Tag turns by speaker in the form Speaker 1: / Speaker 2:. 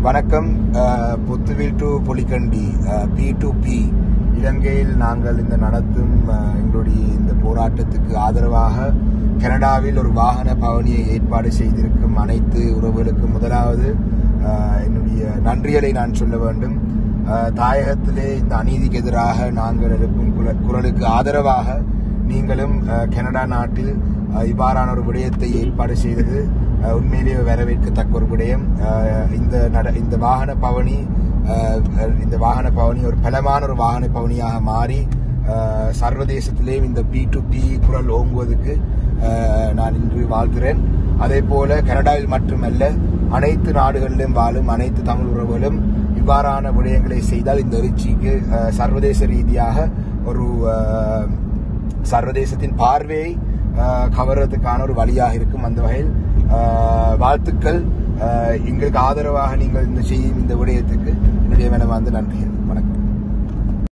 Speaker 1: வணக்கம் அஹ், Pottuvil to Polikandy P to P இலங்கையில் நாங்கள் இந்த நடத்தும் அஹ், எங்களுடைய இந்த போராட்டத்துக்கு ஆதரவாக கனடாவில் ஒரு வாகன பவனியை ஏற்பாடு செய்திருக்கும் அனைத்து உறவுகளுக்கும் முதலாவது அஹ், என்னுடைய நன்றிகளை நான் சொல்ல வேண்டும் அஹ், தாயகத்திலே இந்த அநீதிக்கு எதிராக நாங்கள் எழுப்பும் குர- குரலுக்கு ஆதரவாக நீங்களும் அஹ், கனடா நாட்டில் அஹ், இவ்வாறான ஒரு விடயத்தை ஏற்பாடு செய்தது அஹ், உண்மையிலேயே வரவேற்கத்தக்க ஒரு விடயம் அஹ், இந்த நட இந்த வாகன பவனி அஹ், இந்த வாகன பவனி ஒரு பலமான ஒரு வாகன பவனியாக மாறி அஹ், சர்வதேசத்திலேயும் இந்த பி டு பி குரல் ஓங்குவதற்கு அஹ், நான் இன்று வாழ்கிறேன் அதே போல கனடாவில் மட்டுமல்ல அனைத்து நாடுகளிலும் வாழும் அனைத்து தமிழ் உறவுகளும் இவ்வாறான விடயங்களை செய்தால் இந்த எழுச்சிக்கு அஹ், சர்வதேச ரீதியாக ஒரு அஹ், சர்வதேசத்தின் பார்வையை அஹ், கவர்றதுக்கான ஒரு வழியாக இருக்கும் அந்த வகையில் அஹ், வாழ்த்துக்கள் அஹ், எங்களுக்கு ஆதரவாக நீங்கள் இந்த செய்யும் இந்த விடயத்துக்கு என்னுடைய மனமார்ந்த நன்றி வணக்கம்